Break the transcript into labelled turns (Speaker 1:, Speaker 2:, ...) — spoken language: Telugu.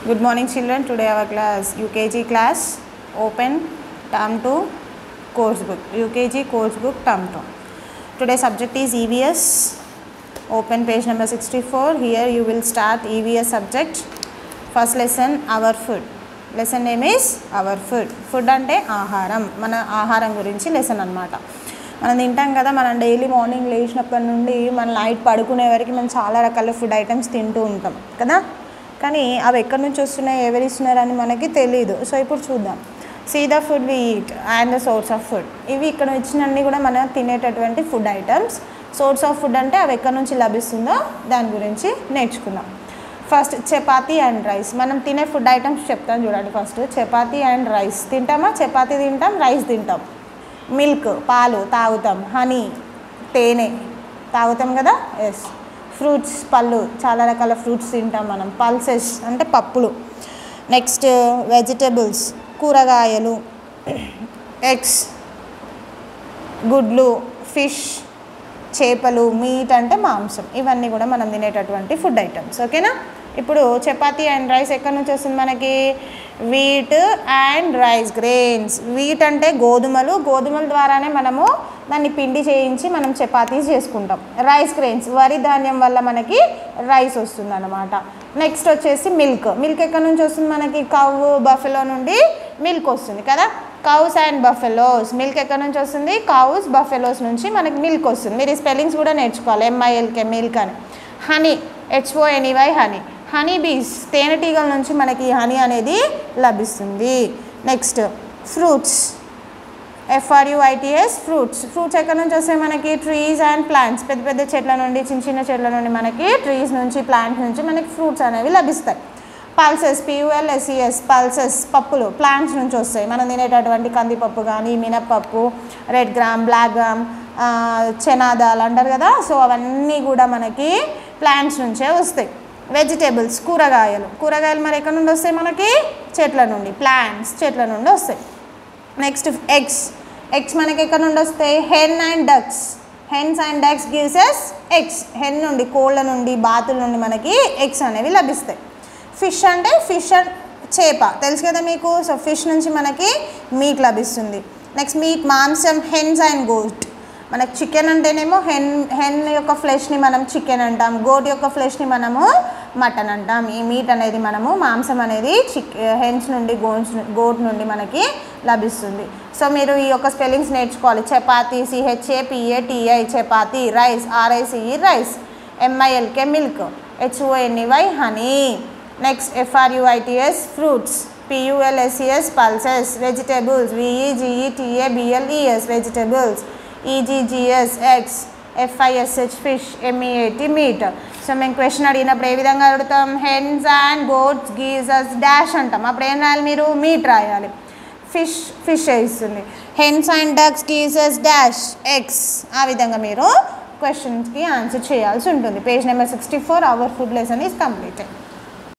Speaker 1: Good morning children. Today our class UKG class open term 2 course book. UKG course book term 2. Today subject is EVS. Open page number 64. Here you will start EVS subject. First lesson our food. Lesson name is our food food అంటే ఆహారం మన ఆహారం గురించి లెసన్ అనమాట మనం తింటాం కదా మనం డైలీ మార్నింగ్ లేచినప్పటి నుండి మన నైట్ పడుకునే వరకు మనం చాలా రకాల ఫుడ్ ఐటమ్స్ తింటూ ఉంటాం కదా కానీ అవి ఎక్కడి నుంచి వస్తున్నాయి ఎవరు ఇస్తున్నారని మనకి తెలియదు సో ఇప్పుడు చూద్దాం see the food we eat and the source of food ఇవి ఇక్కడ ఇచ్చినన్ని కూడా మనం తినేటటువంటి food items source of food అంటే అవి ఎక్కడి నుంచి లభిస్తుందో దాని గురించి నేర్చుకుందాం ఫస్ట్ చపాతీ అండ్ రైస్ మనం తినే ఫుడ్ ఐటమ్స్ చెప్తాను చూడండి ఫస్ట్ చపాతీ అండ్ రైస్ తింటామా చపాతీ తింటాం రైస్ తింటాం మిల్క్ పాలు తాగుతాం హనీ తేనె తాగుతాం కదా ఎస్ ఫ్రూట్స్ పళ్ళు చాలా రకాల ఫ్రూట్స్ తింటాం మనం పల్సెస్ అంటే పప్పులు నెక్స్ట్ వెజిటబుల్స్ కూరగాయలు ఎగ్స్ గుడ్లు ఫిష్ చేపలు మీట్ అంటే మాంసం ఇవన్నీ కూడా మనం తినేటటువంటి ఫుడ్ ఐటమ్స్ ఓకేనా ఇప్పుడు చపాతీ అండ్ రైస్ ఎక్కడి నుంచి వస్తుంది మనకి wheat and rice grains wheat అంటే గోధుమలు గోధుమల ద్వారానే మనము దాన్ని పిండి చేయించి మనం చపాతీస్ చేసుకుంటాం రైస్ గ్రెయిన్స్ వరి ధాన్యం వల్ల మనకి రైస్ వస్తుంది అనమాట నెక్స్ట్ వచ్చేసి మిల్క్ మిల్క్ ఎక్కడి నుంచి వస్తుంది మనకి కవ్వు బఫెలో నుండి మిల్క్ వస్తుంది కదా కౌస్ అండ్ బఫెలోస్ మిల్క్ ఎక్కడి నుంచి వస్తుంది కౌస్ బఫెలోస్ నుంచి మనకి మిల్క్ వస్తుంది మీరు ఈ స్పెల్లింగ్స్ కూడా నేర్చుకోవాలి ఎంఐఎల్కే మిల్క్ అని honey H O N E Y honey honey bees తేనెటీగల నుంచి మనకి హనీ అనేది లభిస్తుంది next fruits F R U I T S fruits fruits ఎక్కడి నుంచి వస్తాయి మనకి ట్రీస్ అండ్ ప్లాంట్స్ పెద్ద పెద్ద చెట్ల నుండి చిన్న చిన్న చెట్ల నుండి మనకి ట్రీస్ నుంచి ప్లాంట్స్ నుంచి మనకి ఫ్రూట్స్ అనేవి లభిస్తాయి పల్సెస్ పియుఎల్ఎస్ఈఎస్ పల్సెస్ పప్పులు ప్లాంట్స్ నుంచి వస్తాయి మనం తినేటటువంటి కందిపప్పు కానీ మినప్పప్పు red gram black gram chana dal అంటారు కదా సో అవన్నీ కూడా మనకి ప్లాంట్స్ నుంచే వస్తాయి వెజిటేబుల్స్ కూరగాయలు కూరగాయలు మరి ఎక్కడి నుండి వస్తాయి మనకి చెట్ల నుండి ప్లాంట్స్ చెట్ల నుండి వస్తాయి నెక్స్ట్ ఎగ్స్ ఎగ్స్ మనకి ఎక్కడ నుండి వస్తాయి hen and ducks hens and ducks gives us eggs hen నుండి కోళ్ళ నుండి బాతుల నుండి మనకి ఎగ్స్ అనేవి లభిస్తాయి ఫిష్ అంటే ఫిష్ అండ్ చేప తెలుసు కదా మీకు సో ఫిష్ నుంచి మనకి మీట్ లభిస్తుంది నెక్స్ట్ మీట్ మాంసం హెన్స్ అండ్ గోట్ మనకి చికెన్ అంటేనేమో హెన్ హెన్ యొక్క ఫ్లెష్ని మనం చికెన్ అంటాం గోట్ యొక్క ఫ్లెష్ని మనము మటన్ అంటాం ఈ మీట్ అనేది మనము మాంసం అనేది చిక్ హెన్స్ నుండి గోన్స్ గోట్ నుండి మనకి లభిస్తుంది సో మీరు ఈ యొక్క స్పెల్లింగ్స్ నేర్చుకోవాలి chapati C H A P A T I chapati rice R I C E rice M I L K milk H O N E Y honey next F R U I T S fruits P U L S E S pulses vegetables V E G E T A B L E S vegetables E G G S eggs F I S H fish M E A T meat so మేము క్వశ్చన్ అడిగినప్పుడు ఏ విధంగా అడుగుతాం hens and goats gives us dash అంటాం అప్పుడు ఏం రాయాలి మీరు మీట్ రాయాలి ఫిష్ ఫిష్ ఇస్తుంది hens and ducks gives us dash eggs ఆ విధంగా మీరు క్వశ్చన్స్కి ఆన్సర్ చేయాల్సి ఉంటుంది page number sixty four hour food lesson is completed